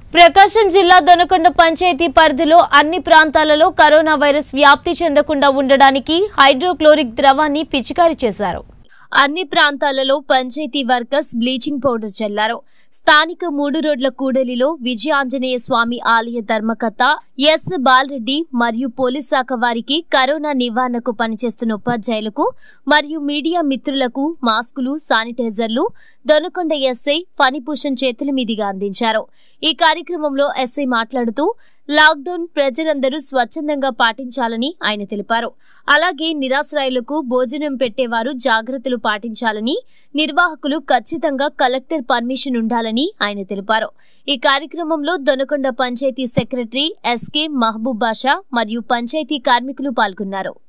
ప్రకాశం జిల్లా దొనకొండ పంచాయతీ పరిధిలో అన్ని ప్రాంతాలలో కరోనా వైరస్ వ్యాప్తి చెందకుండా ఉండడానికి హైడ్రోక్లోరిక్ ద్రవాన్ని పిచికారీ చేశారు అన్ని ప్రాంతాలలో పంచాయతీ వర్కర్స్ బ్లీచింగ్ పౌడర్ చల్లారు స్థానిక మూడు రోడ్ల కూడలిలో విజయ ఆంజనేయ స్వామి ఆలయ ధర్మకర్త ఎస్ బాలరెడ్డి మరియు పోలీస్ శాఖ వారికి కరోనా నివారణకు పనిచేస్తున్న ఉపాధ్యాయులకు మరియు మీడియా మిత్రులకు మాస్కులు శానిటైజర్లు దొనకొండ ఎస్ఐ ఫణిభూషణ్ చేతుల మీదుగా అందించారు ఈ కార్యక్రమంలో ఎస్ఐ మాట్లాడుతూ లాక్డౌన్ ప్రజలందరూ స్వచ్ఛందంగా పాటించాలని ఆయన తెలిపారు అలాగే నిరాశ్రయులకు భోజనం పెట్టేవారు జాగ్రత్తలు పాటించాలని నిర్వాహకులు ఖచ్చితంగా కలెక్టర్ పర్మిషన్ ఉండాలని ఆయన తెలిపారు ఈ కార్యక్రమంలో దొనకొండ పంచాయతీ సెక్రటరీ ఎస్కే మహబూబ్ బాషా మరియు పంచాయతీ కార్మికులు పాల్గొన్నారు